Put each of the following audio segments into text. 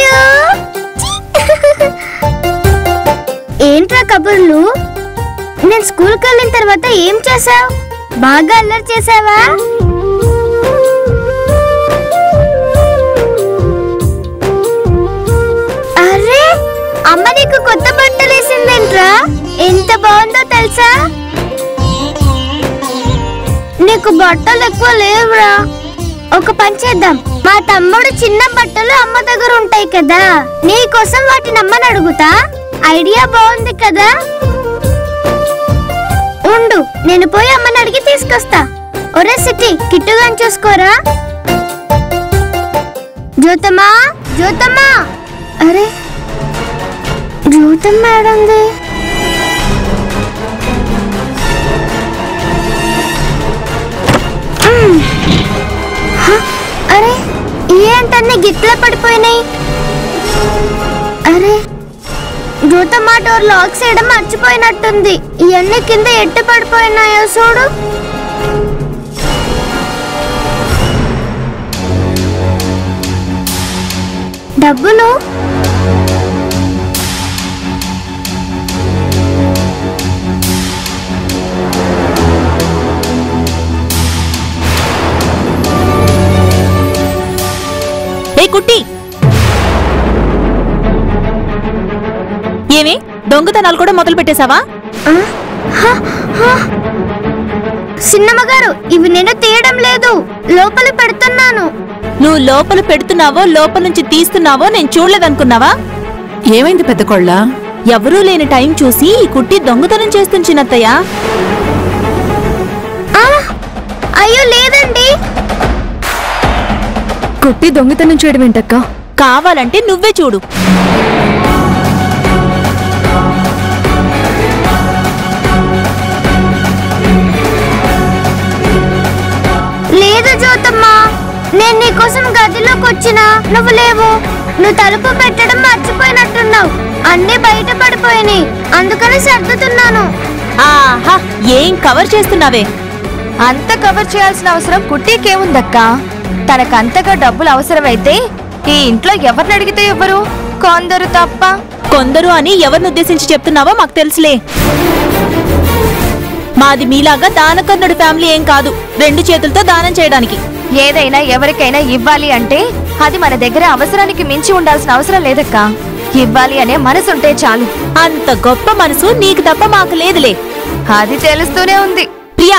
Kit ఏంట్రా కబుర్లు నేను స్కూల్కి వెళ్ళిన తర్వాత ఏం చేసావు బాగా అల్లరి చేసావా అరే అమ్మ నీకు కొత్త బట్టలు వేసిందేంట్రా ఎంత బాగుందో తెలుసా నీకు బట్టలు ఎక్కువ లేవురా ఒక పని చేద్దాం మా తమ్ముడు చిన్న బట్టలు అమ్మ దగ్గర ఉంటాయి కదా నీ కోసం వాటిని అమ్మని అడుగుతా ఐడియా బాగుంది కదా ఉండు నేను పోయి అమ్మని అడిగి తీసుకొస్తా ఒరే సిటీ కిట్టుగాని చూసుకోరా జ్యోతమ్మా జ్యోతమ్మా అరే జ్యోతమ్మ ఏడుంది మ్మ్. హ, అరే ఏంటన్నీ గిట్ల పడిపోయినాయి అరే జ్యోతమ్మ డోర్ లాక్ చేయడం మర్చిపోయినట్టుంది ఇవన్నీ కింద ఎట్టు పడిపోయినాయో చూడు డబ్బులు ఏ కుట్టి ఏమి దొంగతనాలు కూడా మొదలు పెట్టేశావా ఆ? హ, హ. సిన్నమ్మ గారు ఇవి నేను తీయడం లేదు లోపల పెడుతున్నాను నువ్వు లోపల పెడుతున్నావో లోపల నుంచి తీస్తున్నావో నేను చూడలేదనుకున్నావా ఏమైంది పెద్ద కొళ్ళ ఎవరూ లేని టైం చూసి ఈ కుట్టి దొంగతనం చేస్తుంది చిన్నత్తయ్య ఆ, అయ్యో లేదండి కుట్టి దొంగతనం చేయడం ఏంటక్క కావాలంటే నువ్వే చూడు లేదు జ్యోతమ్మా నేను నీకోసం గదిలోకి వచ్చినా నువ్వు లేవు నువ్వు తలుపు పెట్టడం మర్చిపోయినట్టున్నావు అన్నీ బయట పడిపోయినాయి అందుకని సర్దుతున్నాను ఆహా ఏం కవర్ చేస్తున్నావే అంత కవర్ చేయాల్సిన అవసరం కుట్టీకేముందక్క తనకంతగా డబ్బులు అవసరమైతే ఈ ఇంట్లో ఎవరిని అడిగితే ఎవరు కొందరు తప్ప కొందరు అని ఎవరిని ఉద్దేశించి చెప్తున్నావో మాకు తెలుసులే మాది మీలాగా దానకర్ణుడి ఫ్యామిలీ ఏం కాదు రెండు చేతులతో దానం చేయడానికి ఏదైనా ఎవరికైనా ఇవ్వాలి అంటే అది మన దగ్గర అవసరానికి మించి ఉండాల్సిన అవసరం లేదక్క ఇవ్వాలి అనే మనసుంటే చాలు అంత గొప్ప మనసు నీకు తప్ప మాకు లేదులే అది తెలుస్తూనే ఉంది ప్రియా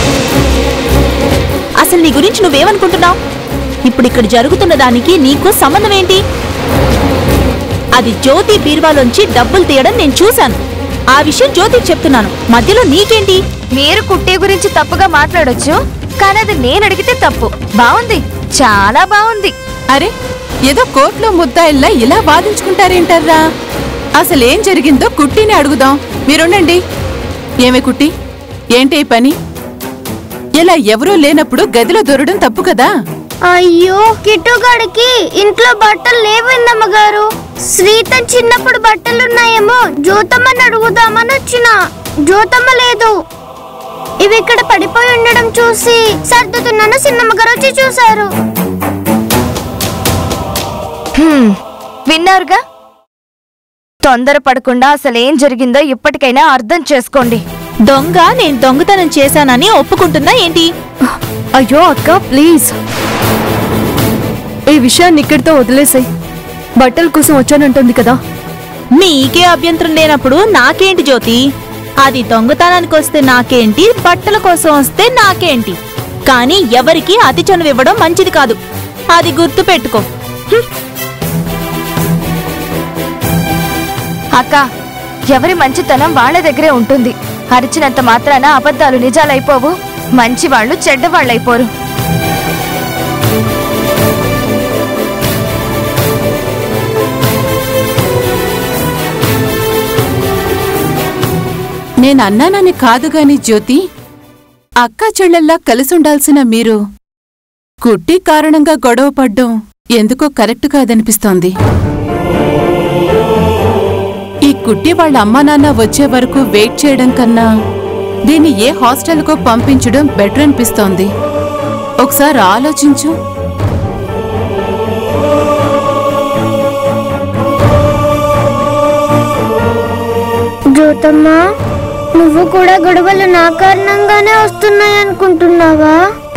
అసలు నీ గురించి నువ్వేమనుకుంటున్నావు ఇప్పుడు ఇక్కడ జరుగుతున్న దానికి నీకు సంబంధం ఏంటి అది జ్యోతి బీర్వాలోంచి డబ్బులు తీయడం నేను చూశాను ఆ విషయం జ్యోతికి చెప్తున్నాను మధ్యలో నీకేంటి మీరు కుట్టీ గురించి తప్పుగా మాట్లాడొచ్చు కానీ అది నేను అడిగితే తప్పు బాగుంది చాలా బాగుంది అరే ఏదో కోర్టులో ముద్దాయిల్లా ఇలా వాదించుకుంటారేంటర్రా అసలేం జరిగిందో కుట్టిని అడుగుదాం మీరుండండి ఏమే కుట్టి ఏంటి ఈ పని ఇలా ఎవరూ లేనప్పుడు గదిలో దొరడం తప్పు కదా అయ్యో కిట్టుగాడికి ఇంట్లో బట్టలు లేవిందమ్మ గారు శ్రీత చిన్నప్పుడు బట్టలున్నాయేమో జ్యోతమ్మని అడుగుదామని వచ్చిన జ్యోతమ్మ లేదు ఇవి ఇక్కడ పడిపోయి ఉండడం చూసి సర్దుతున్నాను చిన్నమ్మ గారు వచ్చి చూశారు హ్మ్, విన్నారుగా తొందర పడకుండా అసలేం జరిగిందో ఇప్పటికైనా అర్థం చేసుకోండి దొంగ నేను దొంగతనం చేశానని ఒప్పుకుంటుందా ఏంటి అయ్యో అక్క ప్లీజ్ ఈ విషయాన్ని ఇక్కడితో వదిలేసాయి బట్టల కోసం వచ్చానంటుంది కదా మీకే అభ్యంతరం లేనప్పుడు నాకేంటి జ్యోతి అది దొంగతనానికి వస్తే నాకేంటి బట్టల కోసం వస్తే నాకేంటి కానీ ఎవరికి అతి చనువు ఇవ్వడం మంచిది కాదు అది గుర్తు పెట్టుకో అక్క ఎవరి మంచితనం వాళ్ళ దగ్గరే ఉంటుంది అరిచినంత మాత్రాన అబద్ధాలు నిజాలైపోవు మంచి వాళ్ళు చెడ్డవాళ్ళైపోరు నేను అన్నానని కాదు గాని జ్యోతి అక్కా చెల్లెల్లా కలిసుండాల్సిన మీరు కుట్టి కారణంగా గొడవ పడ్డం ఎందుకో కరెక్ట్ కాదనిపిస్తోంది ఈ కుట్టి వాళ్ళ అమ్మా నాన్న వచ్చే వరకు వెయిట్ చేయడం కన్నా దీన్ని ఏ హాస్టల్కో పంపించడం బెటర్ అనిపిస్తోంది ఒకసారి ఆలోచించు జ్యోతమ్మ నువ్వు కూడా గొడవలు నా కారణంగానే వస్తున్నాయి అనుకుంటున్నావా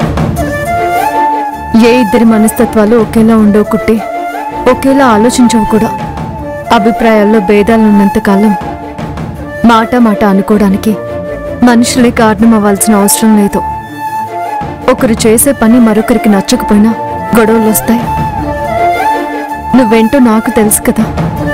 ఏ ఇద్దరి మనస్తత్వాలు ఒకేలా ఉండవు కుట్టి ఒకేలా ఆలోచించవు కూడా అభిప్రాయాల్లో భేదాలు ఉన్నంత కాలం మాట మాట అనుకోవడానికి మనుషులే కారణం అవ్వాల్సిన అవసరం లేదు ఒకరు చేసే పని మరొకరికి నచ్చకపోయినా గొడవలు వస్తాయి నువ్వేంటో నాకు తెలుసు కదా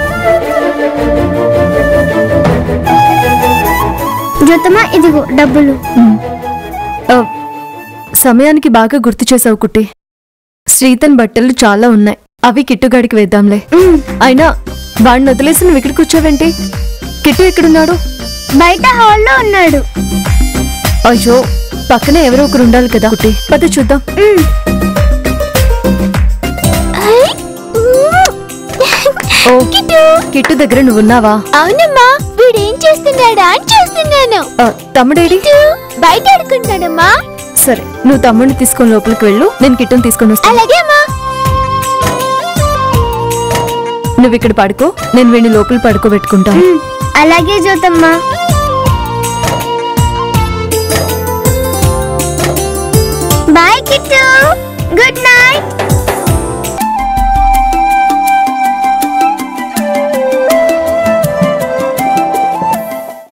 జ్యోతమ్మ ఇదిగో డబ్బులు ఆ, సమయానికి బాగా గుర్తు చేసావు కుట్టి శ్రీతన్ బట్టలు చాలా ఉన్నాయి అవి కిట్టుగాడికి వేద్దాంలే ఉమ్, అయినా వాడిని వదిలేసి నువ్వు ఇక్కడ కూర్చోవేంటి కిట్టు ఎక్కడున్నాడు బయట హాల్లో ఉన్నాడు అయ్యో పక్కనే ఎవరో ఒకరు ఉండాలి కదా కుట్టి పద చూద్దాం ఉమ్. ఓ కిట్టు దగ్గర నువ్వు ఉన్నావా అవునమ్మా వీడేం చేస్తున్నాడా అని చూస్తున్నాను ఆ, తమ్ముడేడి బయట ఆడుకుంటాడమ్మా సరే నువ్వు తమ్ముడిని తీసుకొని లోపలికి వెళ్ళు నేను కిట్టుని తీసుకొని వస్తాను అలాగే అమ్మా నువ్వు ఇక్కడ పడుకో నేను వీడిని లోపల పడుకోబెట్టుకుంటాను అలాగే జ్యోతమ్మ